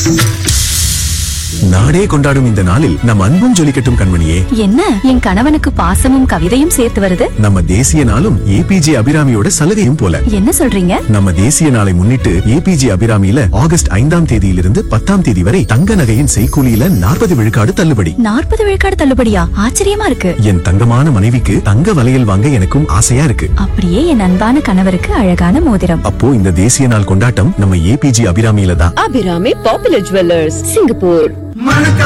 நாடே கொண்டாடும் இந்த நாளில் நம் அன்பும் ஜொலிக்கட்டும் கண்மணியே என்ன என் கணவனுக்கு பாசமும் கவிதையும் சேர்த்து வருது நம்ம தேசிய நாளும் ஏபிஜே அபிராமியோட சலுகையும் போல என்ன சொல்றீங்க நம்ம தேசிய நாளை முன்னிட்டு ஏபிஜே அபிராமியில ஆகஸ்ட் ஐந்தாம் தேதியிலிருந்து பத்தாம் தேதி வரை தங்க நகையின் செய்கூலியில நாற்பது விழுக்காடு தள்ளுபடி நாற்பது விழுக்காடு தள்ளுபடியா ஆச்சரியமா இருக்கு என் தங்கமான மனைவிக்கு தங்க வளையல் வாங்க எனக்கும் ஆசையா இருக்கு அப்படியே என் அன்பான கணவருக்கு அழகான மோதிரம் அப்போ இந்த தேசிய நாள் கொண்டாட்டம் நம்ம ஏபிஜே அபிராமியில தான் Abhirami Popular Jewelers, Singapore.